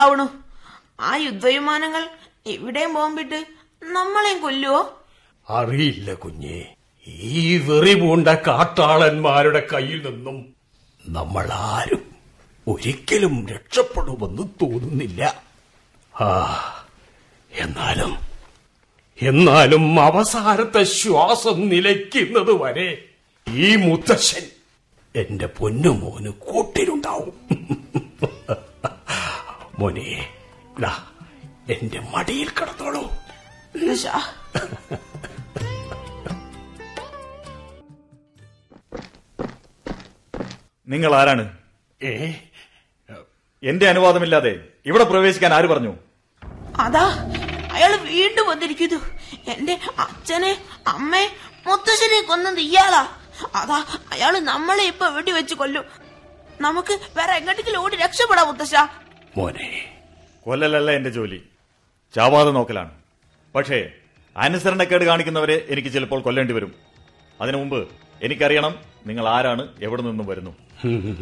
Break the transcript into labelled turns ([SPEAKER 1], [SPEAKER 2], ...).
[SPEAKER 1] ആവണു ആ യുദ്ധവിമാനങ്ങൾ എവിടെയും ബോംബിട്ട് നമ്മളെയും കൊല്ലുവോ
[SPEAKER 2] അറിയില്ല കുഞ്ഞെ ഈ വെറി പൂണ്ട കാട്ടാളന്മാരുടെ കയ്യിൽ നിന്നും നമ്മൾ ആരും ഒരിക്കലും രക്ഷപ്പെടുമെന്ന് തോന്നുന്നില്ല ആ എന്നാലും എന്നാലും അവസാനത്തെ ശ്വാസം നിലയ്ക്കുന്നത് വരെ ഈ മുത്തശ്ശൻ എന്റെ പൊന്നുമോന് കൂട്ടിലുണ്ടാവും മോനെ ദാ, എന്റെ മടിയിൽ കിടന്നോളൂ
[SPEAKER 1] മുത്തശ്ശാ
[SPEAKER 3] നിങ്ങൾ ആരാണ്
[SPEAKER 2] ഏ
[SPEAKER 3] എന്റെ അനുവാദമില്ലാതെ ഇവിടെ പ്രവേശിക്കാൻ ആര് പറഞ്ഞു
[SPEAKER 1] അതാ അയാള് വീണ്ടും വന്നിരിക്കുന്നു എന്റെ അച്ഛനെ അമ്മയെ മുത്തശ്ശനെ കൊന്നത് ഇയാളാ അതാ അയാള് നമ്മളെ ഇപ്പൊ വെടിവെച്ച് കൊല്ലും നമുക്ക് വേറെ എങ്ങോട്ടെങ്കിലും ഓടി രക്ഷപ്പെടാം മുത്തശ്ശ
[SPEAKER 2] മോനെ
[SPEAKER 3] കൊല്ലലല്ല എന്റെ ജോലി ചാവാതെ നോക്കലാണ് പക്ഷേ അനുസരണക്കേട് കാണിക്കുന്നവരെ എനിക്ക് ചിലപ്പോൾ കൊല്ലേണ്ടി വരും അതിനു മുമ്പ് എനിക്കറിയണം നിങ്ങൾ ആരാണ് എവിടെ നിന്നും വരുന്നു